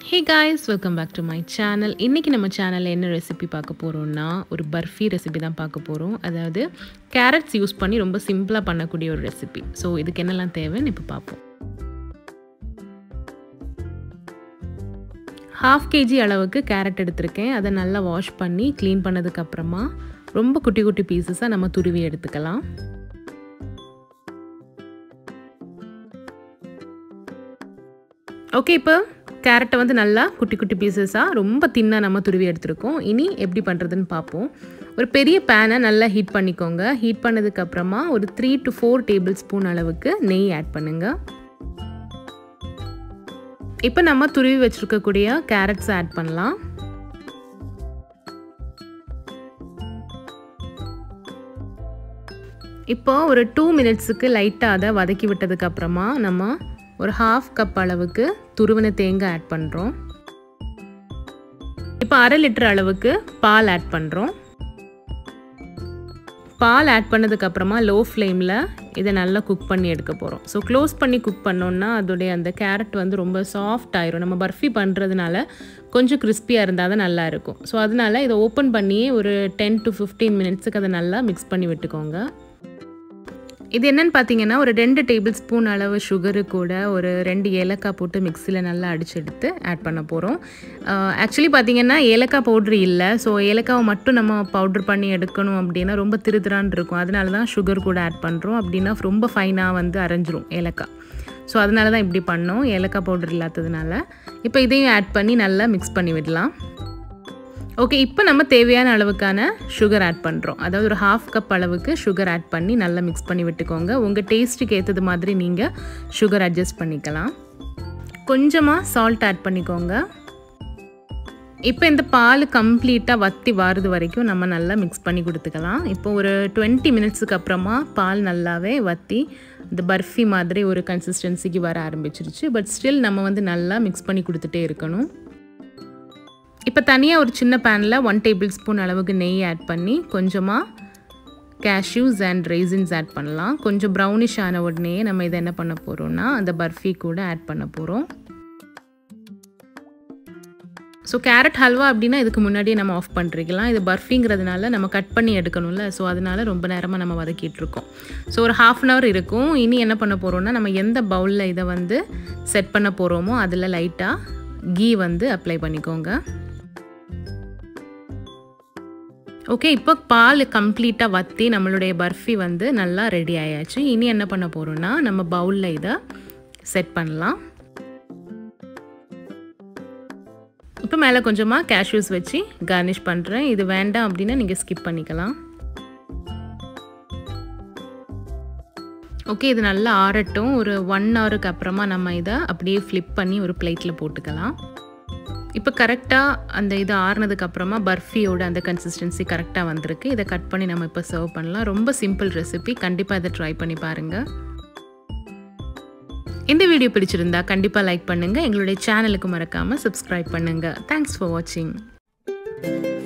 hey guys welcome back to my channel இன்றைக்கி நம்ம சேனலில் என்ன ரெசிபி பார்க்க போகிறோம்னா ஒரு பர்ஃபி ரெசிபி தான் பார்க்க போகிறோம் அதாவது கேரட்ஸ் யூஸ் பண்ணி ரொம்ப சிம்பிளாக பண்ணக்கூடிய ஒரு ரெசிபி ஸோ இதுக்கு என்னெல்லாம் தேவைன்னு இப்போ பார்ப்போம் ஹாஃப் கேஜி அளவுக்கு கேரட் எடுத்திருக்கேன் அதை நல்லா வாஷ் பண்ணி க்ளீன் பண்ணதுக்கப்புறமா ரொம்ப குட்டி குட்டி பீசஸாக நம்ம துருவி எடுத்துக்கலாம் ஓகே இப்போ கேரட்டை வந்து நல்லா குட்டி குட்டி பீசஸாக ரொம்ப தின்னாக நம்ம துருவி எடுத்துருக்கோம் இனி எப்படி பண்ணுறதுன்னு பார்ப்போம் ஒரு பெரிய பேனை நல்லா ஹீட் பண்ணிக்கோங்க ஹீட் பண்ணதுக்கப்புறமா ஒரு three to four tablespoon அளவுக்கு நெய் ஆட் பண்ணுங்கள் இப்போ நம்ம துருவி வச்சுருக்கக்கூடிய கேரட்ஸை ஆட் பண்ணலாம் இப்போ ஒரு டூ மினிட்ஸுக்கு லைட்டாக அதை வதக்கி விட்டதுக்கப்புறமா நம்ம ஒரு ஹாஃப் கப் அளவுக்கு துருவின தேங்காய் ஆட் பண்ணுறோம் இப்போ அரை லிட்டர் அளவுக்கு பால் ஆட் பண்ணுறோம் பால் ஆட் பண்ணதுக்கப்புறமா லோ ஃப்ளேமில் இதை நல்லா குக் பண்ணி எடுக்க போகிறோம் ஸோ க்ளோஸ் பண்ணி குக் பண்ணோன்னா அதோடைய அந்த கேரட் வந்து ரொம்ப சாஃப்ட் ஆயிரும் நம்ம பர்ஃபி பண்ணுறதுனால கொஞ்சம் கிறிஸ்பியாக இருந்தால் தான் நல்லா இருக்கும் ஸோ அதனால் இதை ஓப்பன் பண்ணி ஒரு டென் டு ஃபிஃப்டீன் மினிட்ஸுக்கு அதை நல்லா மிக்ஸ் பண்ணி விட்டுக்கோங்க இது என்னென்னு பார்த்தீங்கன்னா ஒரு ரெண்டு டேபிள் ஸ்பூன் அளவு சுகரு கூட ஒரு ரெண்டு ஏலக்காய் போட்டு மிக்சியில் நல்லா அடிச்செடுத்து ஆட் பண்ண போகிறோம் ஆக்சுவலி பார்த்தீங்கன்னா ஏலக்காய் பவுட்ரு இல்லை ஸோ ஏலக்காவை மட்டும் நம்ம பவுட்ரு பண்ணி எடுக்கணும் அப்படின்னா ரொம்ப திருதிரான் இருக்கும் அதனால தான் சுகர் கூட ஆட் பண்ணுறோம் அப்படின்னா ரொம்ப ஃபைனாக வந்து அரைஞ்சிரும் ஏலக்காய் ஸோ அதனால தான் இப்படி பண்ணோம் ஏலக்காய் பவுடர் இல்லாததுனால இப்போ இதையும் ஆட் பண்ணி நல்லா மிக்ஸ் பண்ணி விடலாம் ஓகே இப்போ நம்ம தேவையான அளவுக்கான சுகர் ஆட் பண்ணுறோம் அதாவது ஒரு ஹாஃப் கப் அளவுக்கு சுகர் ஆட் பண்ணி நல்லா மிக்ஸ் பண்ணி விட்டுக்கோங்க உங்கள் டேஸ்ட்டுக்கு ஏற்றது மாதிரி நீங்கள் சுகர் அட்ஜஸ்ட் பண்ணிக்கலாம் கொஞ்சமாக சால்ட் ஆட் பண்ணிக்கோங்க இப்போ இந்த பால் கம்ப்ளீட்டாக வற்றி வாருது வரைக்கும் நம்ம நல்லா மிக்ஸ் பண்ணி கொடுத்துக்கலாம் இப்போ ஒரு டுவெண்ட்டி மினிட்ஸுக்கு அப்புறமா பால் நல்லாவே வற்றி இந்த பர்ஃபி மாதிரி ஒரு கன்சிஸ்டன்சிக்கு வர ஆரம்பிச்சிருச்சு பட் ஸ்டில் நம்ம வந்து நல்லா மிக்ஸ் பண்ணி கொடுத்துட்டே இருக்கணும் இப்போ தனியாக ஒரு சின்ன பேனில் ஒன் டேபிள் ஸ்பூன் அளவுக்கு நெய் ஆட் பண்ணி கொஞ்சமாக கேஷ்யூஸ் அண்ட் ரெய்சின்ஸ் ஆட் பண்ணலாம் கொஞ்சம் ப்ரௌனிஷ் ஆன உடனே நம்ம இதை என்ன பண்ண போகிறோம்னா அந்த பர்ஃபி கூட ஆட் பண்ண போகிறோம் ஸோ கேரட் ஹல்வா அப்படின்னா இதுக்கு முன்னாடியே நம்ம ஆஃப் பண்ணிருக்கலாம் இது பர்ஃபிங்கிறதுனால நம்ம கட் பண்ணி எடுக்கணும்ல ஸோ அதனால ரொம்ப நேரமாக நம்ம வதக்கிட்டு இருக்கோம் ஸோ ஒரு ஹாஃப் அன் ஹவர் இருக்கும் இனி என்ன பண்ண போகிறோம்னா நம்ம எந்த பவுலில் இதை வந்து செட் பண்ண போகிறோமோ அதில் லைட்டாக கீ வந்து அப்ளை பண்ணிக்கோங்க ஓகே இப்போ பால் கம்ப்ளீட்டாக வற்றி நம்மளுடைய பர்ஃபி வந்து நல்லா ரெடி ஆயாச்சு இனி என்ன பண்ண போகிறோம்னா நம்ம பவுலில் இதை செட் பண்ணலாம் இப்போ மேலே கொஞ்சமாக கேஷ்யூஸ் வச்சு கார்னிஷ் பண்ணுறேன் இது வேண்டாம் அப்படின்னா நீங்கள் ஸ்கிப் பண்ணிக்கலாம் ஓகே இது நல்லா ஆறட்டும் ஒரு ஒன் ஹவருக்கு அப்புறமா நம்ம இதை அப்படியே ஃப்ளிப் பண்ணி ஒரு பிளேட்டில் போட்டுக்கலாம் இப்போ கரெக்டாக அந்த இது ஆறுனதுக்கு அப்புறமா பர்ஃபியோட அந்த கன்சிஸ்டன்சி கரெக்டாக வந்திருக்கு இதை கட் பண்ணி நம்ம இப்போ சர்வ் பண்ணலாம் ரொம்ப சிம்பிள் ரெசிபி கண்டிப்பாக இதை ட்ரை பண்ணி பாருங்கள் இந்த வீடியோ பிடிச்சிருந்தா கண்டிப்பாக லைக் பண்ணுங்கள் எங்களுடைய சேனலுக்கு மறக்காமல் சப்ஸ்கிரைப் பண்ணுங்கள் தேங்க்ஸ் ஃபார் வாட்சிங்